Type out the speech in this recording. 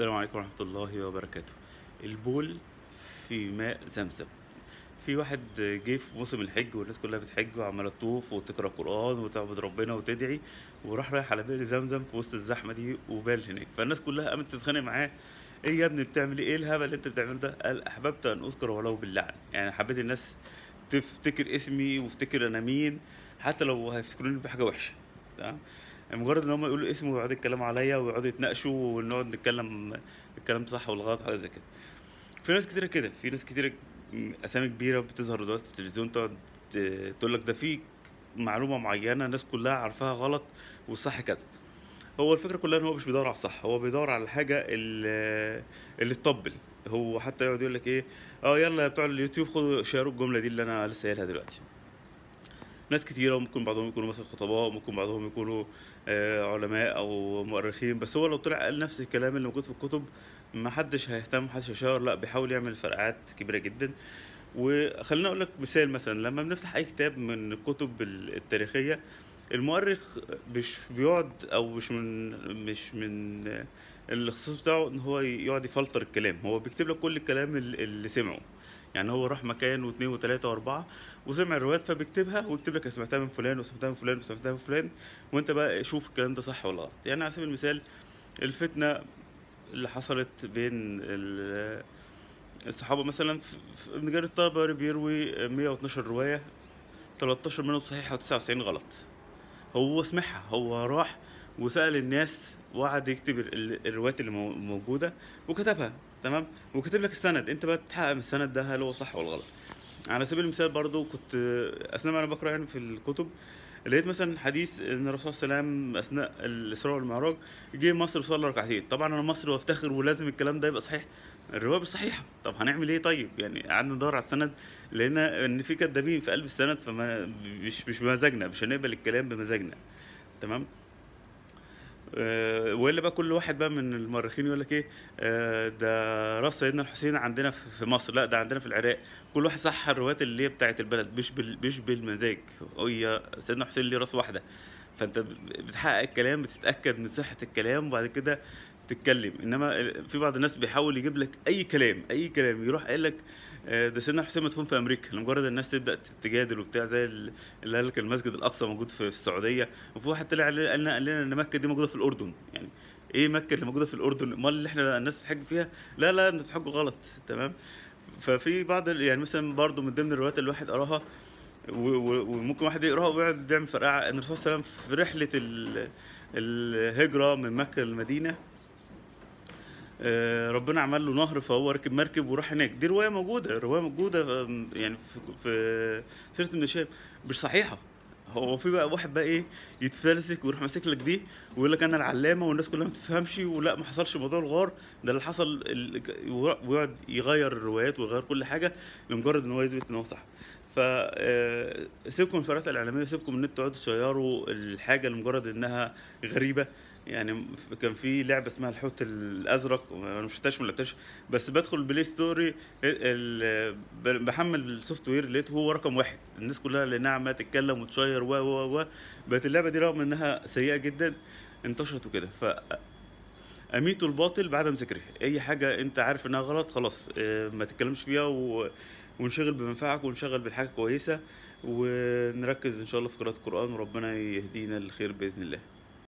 السلام عليكم ورحمة الله وبركاته البول في ماء زمزم في واحد جه في موسم الحج والناس كلها بتحج وعمالة تطوف وتقرأ قرآن وتعبد ربنا وتدعي وراح رايح على بئر زمزم في وسط الزحمة دي وبال هناك فالناس كلها قامت تتخانق معاه ايه يا ابني بتعمل ايه ايه الهبل اللي انت بتعمله ده قال احببت ان اذكر ولو باللعن يعني حبيت الناس تفتكر اسمي وافتكر انا مين حتى لو هيفتكروني بحاجة وحشة تمام مجرد ان هم يقولوا اسمي ويقعدوا يتكلموا عليا ويقعدوا يتناقشوا ونقعد نتكلم الكلام صح ولا غلط حاجه زي كده في ناس كتيره كده في ناس كتيره اسامي كبيره بتظهر دلوقتي في التلفزيون تقعد ت- تقول لك ده في معلومه معينه الناس كلها عارفاها غلط والصح كذا هو الفكره كلها ان هو مش بيدور على الصح هو بيدور على الحاجه اللي اللي تطبل هو حتى يقعد يقول لك ايه اه يلا يا بتوع اليوتيوب خدوا شيروا الجمله دي اللي انا لسه قايلها دلوقتي ناس كتيرة وممكن بعضهم يكونوا مثلا خطباء وممكن بعضهم يكونوا آه، علماء أو مؤرخين بس هو لو طلع قال نفس الكلام اللي موجود في الكتب محدش هيهتم محدش هيشاور لا بيحاول يعمل فرقعات كبيرة جدا وخليني أقول لك مثال مثلا لما بنفتح أي كتاب من الكتب ال- التاريخية المؤرخ مش بيقعد أو مش من مش من آه، الاختصاص بتاعه إن هو يقعد يفلتر الكلام هو بيكتب لك كل الكلام اللي اللي سمعه يعني هو راح مكان واثنين وثلاثة وأربعة وسمع الروايات فبيكتبها ويكتب لك أنا سمعتها من فلان وسمعتها من فلان وسمعتها من فلان وانت بقى شوف الكلام ده صح ولا غلط يعني على سبيل المثال الفتنة اللي حصلت بين ال- الصحابة مثلا في في- ابن جرير الطبري بيروي 112 رواية 13 منهم صحيحة و99 غلط هو سمعها هو راح وسأل الناس وقعد يكتب ال- ال- الروايات اللي مو- موجودة وكتبها تمام وكتب لك السند انت بقى تحقق من السند ده هل هو صح ولا غلط على سبيل المثال برضو كنت اثناء ما انا بقرا يعني في الكتب لقيت مثلا حديث ان الرسول صلى الله عليه وسلم اثناء الاسراء والمعراج جه مصر وصلى ركعتين طبعا انا مصري وافتخر ولازم الكلام ده يبقى صحيح الروايه مش صحيحه طب هنعمل ايه طيب يعني قعدنا ندور على السند لقينا ان في كدابين في قلب السند فما مش مش بمزاجنا مش هنقبل الكلام بمزاجنا تمام آه، والا بقى كل واحد بقى من المؤرخين يقول لك ايه آه، ده راس سيدنا الحسين عندنا في في مصر لا ده عندنا في العراق كل واحد صح الروايات اللي هي بتاعت البلد مش بال مش بالمزاج هي سيدنا الحسين ليه راس واحده فانت بتحقق الكلام بتتاكد من صحه الكلام وبعد كده تتكلم انما في بعض الناس بيحاول يجيب لك اي كلام اي كلام يروح قايل لك آه، ده سيدنا الحسين مدفون في امريكا لمجرد الناس تبدا تجادل وبتاع زي ال- اللي قال لك المسجد الاقصى موجود في السعوديه وفي واحد طلع قال لنا قال لنا ان مكه دي موجوده في الاردن يعني ايه مكه اللي موجوده في الاردن امال اللي احنا الناس بتحج فيها لا لا انتوا بتحجوا غلط تمام ففي بعض ال- يعني مثلا برضو من ضمن الروايات اللي الواحد قراها و- و- وممكن واحد يقراها ويقعد يعمل فرقعه ان الرسول صلى الله عليه وسلم في رحله ال- الهجره من مكه للمدينه آه، ربنا عمل له نهر فهو ركب مركب وراح هناك دي روايه موجوده روايه موجوده آم، يعني في, في سيره ابن هشام مش صحيحه هو في بقى واحد بقى ايه يتفلسف ويروح ماسك لك دي ويقول لك انا العلامه والناس كلها ما تفهمش ولا ما حصلش موضوع الغار ده اللي حصل ال- ويقعد يغير الروايات ويغير كل حاجه لمجرد ان هو يثبت ان هو صح ف آه، سيبكم من الفرات الاعلاميه سيبكم من ان انتوا تقعدوا تشيروا الحاجه لمجرد انها غريبه يعني كان في لعبه اسمها الحوت الازرق انا مش شفتهاش ما لعبتهاش بس بدخل البلاي ستوري ال- ب- بحمل السوفت وير لقيته هو رقم واحد الناس كلها لانها عماله تتكلم وتشير و و و بقت اللعبه دي رغم انها سيئه جدا انتشرت وكده ف اميتوا الباطل بعدم ذكره اي حاجه انت عارف انها غلط خلاص اه، ما تتكلمش فيها و... ونشغل بمنفعك ونشغل بالحاجه كويسه ونركز ان شاء الله في قراءه القران وربنا يهدينا للخير باذن الله